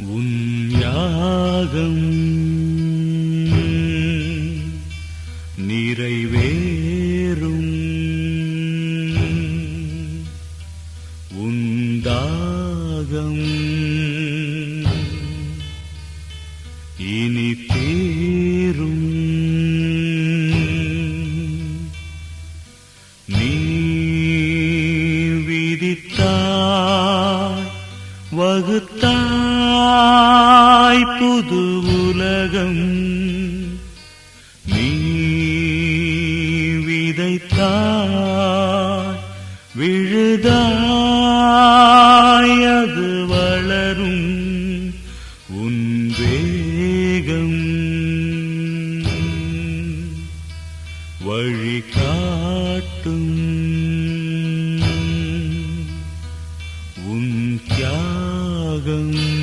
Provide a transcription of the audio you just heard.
உன் யாகம் நிறைவேறும் உன் தாகம் இனி தீரும் நீ விதித்தாய் வகுத்தாய் புது உலகம் நீ விதைத்தாய் விழுதாய் அது வளரும் உன் வேகம் வழிகாட்டும் உன் தியாகம்